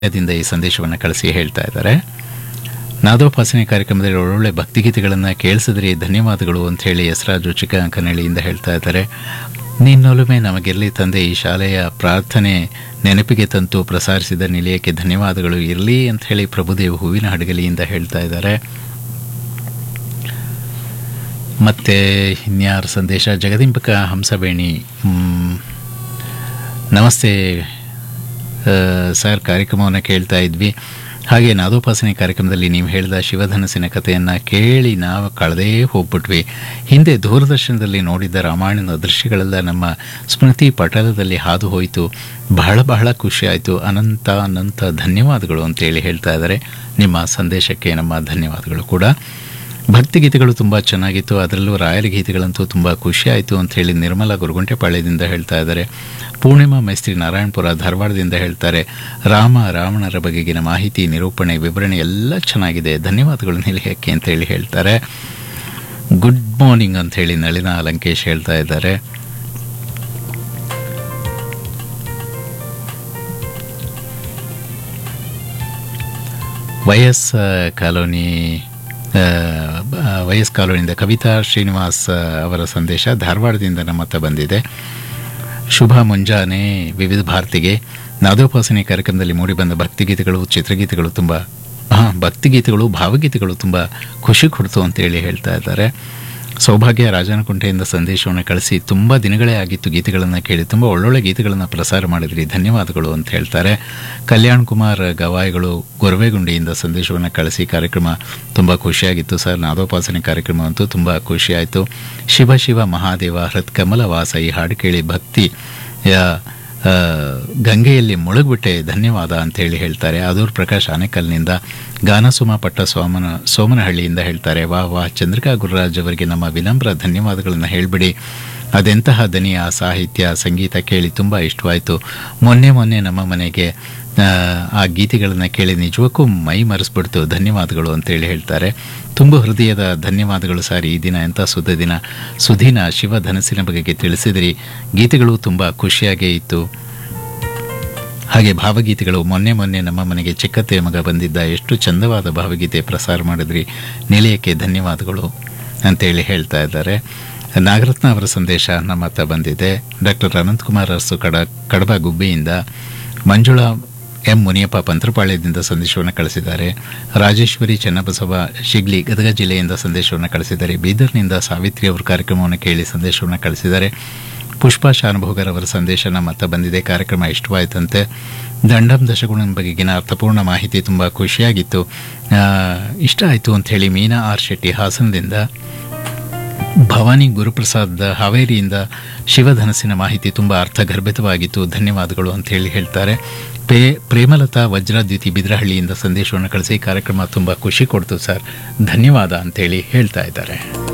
ದಿಂದ ಈ ಸಂದೇಶವನ್ನು ಕಳಿಸಿ ಹೇಳ್ತಾ ಇದ್ದಾರೆ ನಾದೋಪಾಸನೆ ಕಾರ್ಯಕ್ರಮದಲ್ಲಿ ಒಳ್ಳೊಳ್ಳೆ ಭಕ್ತಿಗೀತೆಗಳನ್ನು ಕೇಳಿಸಿದ್ರಿ ಧನ್ಯವಾದಗಳು ಅಂತ ಹೇಳಿ ಹೆಸರಾಜು ಚಿಕ್ಕಂಕನಹಳ್ಳಿಯಿಂದ ಹೇಳ್ತಾ ಇದ್ದಾರೆ ನಿನ್ನೊಲುಮೆ ನಮಗಿರಲಿ ತಂದೆ ಈ ಶಾಲೆಯ ಪ್ರಾರ್ಥನೆ ನೆನಪಿಗೆ ತಂತು ಪ್ರಸಾರಿಸಿದ ನಿಲಯಕ್ಕೆ ಧನ್ಯವಾದಗಳು ಇರಲಿ ಅಂತ ಹೇಳಿ ಪ್ರಭುದೇವ್ ಹೂವಿನ ಹಡಗಲಿಯಿಂದ ಹೇಳ್ತಾ ಇದ್ದಾರೆ ಮತ್ತೆ ಇನ್ಯಾರ ಸಂದೇಶ ಜಗದಿಂಬಕ ಹಂಸಬೇಣಿ ಮ್, ನಮಸ್ತೆ ಆ, ಸರ್ ಕಾರ್ಯಕ್ರಮವನ್ನು ಕೇಳ್ತಾ ಇದ್ವಿ ಹಾಗೆ ನಾದೋಪಾಸನೆ ಕಾರ್ಯಕ್ರಮದಲ್ಲಿ ನೀವು ಹೇಳಿದ ಶಿವಧನಸ್ಸಿನ ಕಥೆಯನ್ನು ಕೇಳಿ ನಾವು ಕಳೆದೇ ಹೋಗ್ಬಿಟ್ವಿ ಹಿಂದೆ ದೂರದರ್ಶನದಲ್ಲಿ ನೋಡಿದ್ದ ರಾಮಾಯಣದ ದೃಶ್ಯಗಳೆಲ್ಲ ನಮ್ಮ ಸ್ಮೃತಿ ಪಟಲದಲ್ಲಿ ಹಾದು ಹೋಯಿತು ಬಹಳ ಬಹಳ ಖುಷಿ ಆಯಿತು ಅನಂತ ಅನಂತ ಧನ್ಯವಾದಗಳು ಅಂತೇಳಿ ಹೇಳ್ತಾ ಇದ್ದಾರೆ ನಿಮ್ಮ ಸಂದೇಶಕ್ಕೆ ನಮ್ಮ ಧನ್ಯವಾದಗಳು ಕೂಡ ಭಕ್ತಿಗೀತೆಗಳು ತುಂಬ ಚೆನ್ನಾಗಿತ್ತು ಅದರಲ್ಲೂ ರಾಯರ ಗೀತೆಗಳಂತೂ ತುಂಬ ಖುಷಿ ಆಯಿತು ಅಂತ ಹೇಳಿ ನಿರ್ಮಲಾ ಗುರುಗುಂಟೆಪಾಳ್ಯದಿಂದ ಹೇಳ್ತಾ ಇದ್ದಾರೆ ಪೂರ್ಣಿಮಾ ಮೈಸ್ತ್ರಿ ನಾರಾಯಣಪುರ ಧಾರವಾಡದಿಂದ ಹೇಳ್ತಾರೆ ರಾಮ ರಾವಣರ ಬಗೆಗಿನ ಮಾಹಿತಿ ನಿರೂಪಣೆ ವಿವರಣೆ ಎಲ್ಲ ಚೆನ್ನಾಗಿದೆ ಧನ್ಯವಾದಗಳು ನಿಲಯಕ್ಕೆ ಅಂತ ಹೇಳಿ ಹೇಳ್ತಾರೆ ಗುಡ್ ಮಾರ್ನಿಂಗ್ ಅಂತ ಹೇಳಿ ನಳಿನ ಲಂಕೇಶ್ ಹೇಳ್ತಾ ಇದ್ದಾರೆ ವೈಎಸ್ ಆ, ಕಾಲೋನಿ ಆ, ಬ- ವೈಎಸ್ ಕಾಲೋನಿಯಿಂದ ಕವಿತಾ ಶ್ರೀನಿವಾಸ್ ಆ, ಅವರ ಸಂದೇಶ ಧಾರವಾಡದಿಂದ ನಮ್ಮ ಹತ್ರ ಬಂದಿದೆ ಶುಭ ಮುಂಜಾನೆ ವಿವಿಧ ಭಾರತಿಗೆ ನಾದೋಪಾಸನೆ ಕಾರ್ಯಕ್ರಮದಲ್ಲಿ ಮೂಡಿಬಂದ ಭಕ್ತಿಗೀತೆಗಳು ಚಿತ್ರಗೀತೆಗಳು ತುಂಬ ಹಾಂ ಭಕ್ತಿಗೀತೆಗಳು ಭಾವಗೀತೆಗಳು ತುಂಬ ಖುಷಿ ಕೊಡ್ತು ಅಂತೇಳಿ ಹೇಳ್ತಾ ಇದ್ದಾರೆ ಸೌಭಾಗ್ಯ ರಾಜನಕುಂಟೆಯಿಂದ ಸಂದೇಶವನ್ನು ಕಳಿಸಿ ತುಂಬ ದಿನಗಳೇ ಆಗಿತ್ತು ಗೀತೆಗಳನ್ನು ಕೇಳಿ ತುಂಬ ಒಳ್ಳೊಳ್ಳೆ ಗೀತೆಗಳನ್ನು ಪ್ರಸಾರ ಮಾಡಿದ್ರಿ ಧನ್ಯವಾದಗಳು ಅಂತ ಹೇಳ್ತಾರೆ ಕಲ್ಯಾಣ್ ಕುಮಾರ್ ಗವಾಯಿಗಳು ಗೊರವೆಗುಂಡಿಯಿಂದ ಸಂದೇಶವನ್ನು ಕಳಿಸಿ ಕಾರ್ಯಕ್ರಮ ತುಂಬ ಖುಷಿಯಾಗಿತ್ತು ಸರ್ ನಾದೋಪಾಸನೆ ಕಾರ್ಯಕ್ರಮ ಅಂತೂ ತುಂಬ ಖುಷಿಯಾಯಿತು ಶಿವ ಶಿವ ಮಹಾದೇವ ಹೃತ್ ಕಮಲ ವಾಸ ಈ ಹಾಡು ಕೇಳಿ ಭಕ್ತಿ ಯಾ ಆ, ಗಂಗೆಯಲ್ಲಿ ಮುಳುಗ್ಬಿಟ್ಟೆ ಧನ್ಯವಾದ ಅಂತ ಹೇಳಿ ಹೇಳ್ತಾರೆ ಅದೂರ್ ಪ್ರಕಾಶ್ ಆನೆಕಲ್ನಿಂದ ಗಾನಸುಮ ಪಟ್ಟ ಸೋಮನ ಸೋಮನಹಳ್ಳಿಯಿಂದ ಹೇಳ್ತಾರೆ ವಾ ವಾ ಚಂದ್ರಿಕಾ ಗುರುರಾಜ್ ಅವರಿಗೆ ನಮ್ಮ ವಿನಮ್ರ ಧನ್ಯವಾದಗಳನ್ನು ಹೇಳಿಬಿಡಿ ಅದೆಂತಹ ದನಿಯ ಸಾಹಿತ್ಯ ಸಂಗೀತ ಕೇಳಿ ತುಂಬ ಇಷ್ಟವಾಯಿತು ಮೊನ್ನೆ ಮೊನ್ನೆ ನಮ್ಮ ಮನೆಗೆ ಆ, ಆ ಗೀತೆಗಳನ್ನು ಕೇಳಿ ನಿಜಕ್ಕೂ ಮೈ ಮರೆಸ್ಬಿಡ್ತು ಧನ್ಯವಾದಗಳು ಅಂತೇಳಿ ಹೇಳ್ತಾರೆ ತುಂಬ ಹೃದಯದ ಧನ್ಯವಾದಗಳು ಸರ್ ಈ ದಿನ ಎಂಥ ಸುದ್ದ ದಿನ ಸುದಿನ ಶಿವ ಧನಸ್ಸಿನ ಬಗೆಗೆ ತಿಳಿಸಿದಿರಿ ಗೀತೆಗಳು ತುಂಬ ಖುಷಿಯಾಗೇ ಇತ್ತು ಹಾಗೆ ಭಾವಗೀತೆಗಳು ಮೊನ್ನೆ ಮೊನ್ನೆ ನಮ್ಮ ಮನೆಗೆ ಚಿಕ್ಕತ್ತೆಯ ಮಗ ಬಂದಿದ್ದ ಎಷ್ಟು ಚಂದವಾದ ಭಾವಗೀತೆ ಪ್ರಸಾರ ಮಾಡಿದ್ರಿ ನಿಲಯಕ್ಕೆ ಧನ್ಯವಾದಗಳು ಅಂತೇಳಿ ಹೇಳ್ತಾ ಇದ್ದಾರೆ ನಾಗರತ್ನ ಅವರ ಸಂದೇಶ ನಮ್ಮ ಹತ್ರ ಬಂದಿದೆ ಡಾಕ್ಟರ್ ಅನಂತಕುಮಾರ್ ಅರಸು ಕಡ ಕಡಬ ಗುಬ್ಬಿಯಿಂದ ಮಂಜುಳಾ ಎಂ ಮುನಿಯಪ್ಪ ಪಂತ್ರಪಾಳ್ಯದಿಂದ ಸಂದೇಶವನ್ನು ಕಳಿಸಿದ್ದಾರೆ ರಾಜೇಶ್ವರಿ ಚನ್ನಬಸವ ಶಿಗ್ಲಿ ಗದಗ ಜಿಲ್ಲೆಯಿಂದ ಸಂದೇಶವನ್ನು ಕಳಿಸಿದ್ದಾರೆ ಬೀದರ್ನಿಂದ ಸಾವಿತ್ರಿ ಅವರು ಕಾರ್ಯಕ್ರಮವನ್ನು ಕೇಳಿ ಸಂದೇಶವನ್ನು ಕಳಿಸಿದ್ದಾರೆ ಪುಷ್ಪಾ ಶಾನುಭೋಗರ್ ಅವರ ಸಂದೇಶ ನಮ್ಮ ಹತ್ರ ಬಂದಿದೆ ಕಾರ್ಯಕ್ರಮ ಇಷ್ಟವಾಯಿತಂತೆ ದಂಡಂ ದಶಗುಣನ ಬಗೆಗಿನ ಅರ್ಥಪೂರ್ಣ ಮಾಹಿತಿ ತುಂಬ ಖುಷಿಯಾಗಿತ್ತು ಆ, ಇಷ್ಟ ಆಯಿತು ಅಂಥೇಳಿ ಮೀನಾ ಆರ್ ಶೆಟ್ಟಿ ಹಾಸನದಿಂದ ಭವಾನಿ ಗುರುಪ್ರಸಾದ್ ಹಾವೇರಿಯಿಂದ ಶಿವಧನಸ್ಸಿನ ಮಾಹಿತಿ ತುಂಬ ಅರ್ಥಗರ್ಭಿತವಾಗಿತ್ತು ಧನ್ಯವಾದಗಳು ಅಂತ ಹೇಳಿ ಹೇಳ್ತಾರೆ ಪೇ ಪ್ರೇಮಲತಾ ವಜ್ರದ್ಯುತಿ ಬಿದ್ರಹಳ್ಳಿಯಿಂದ ಸಂದೇಶವನ್ನು ಕಳಿಸಿ ಕಾರ್ಯಕ್ರಮ ತುಂಬ ಖುಷಿ ಕೊಡ್ತು ಸರ್ ಧನ್ಯವಾದ ಅಂತೇಳಿ ಹೇಳ್ತಾ ಇದ್ದಾರೆ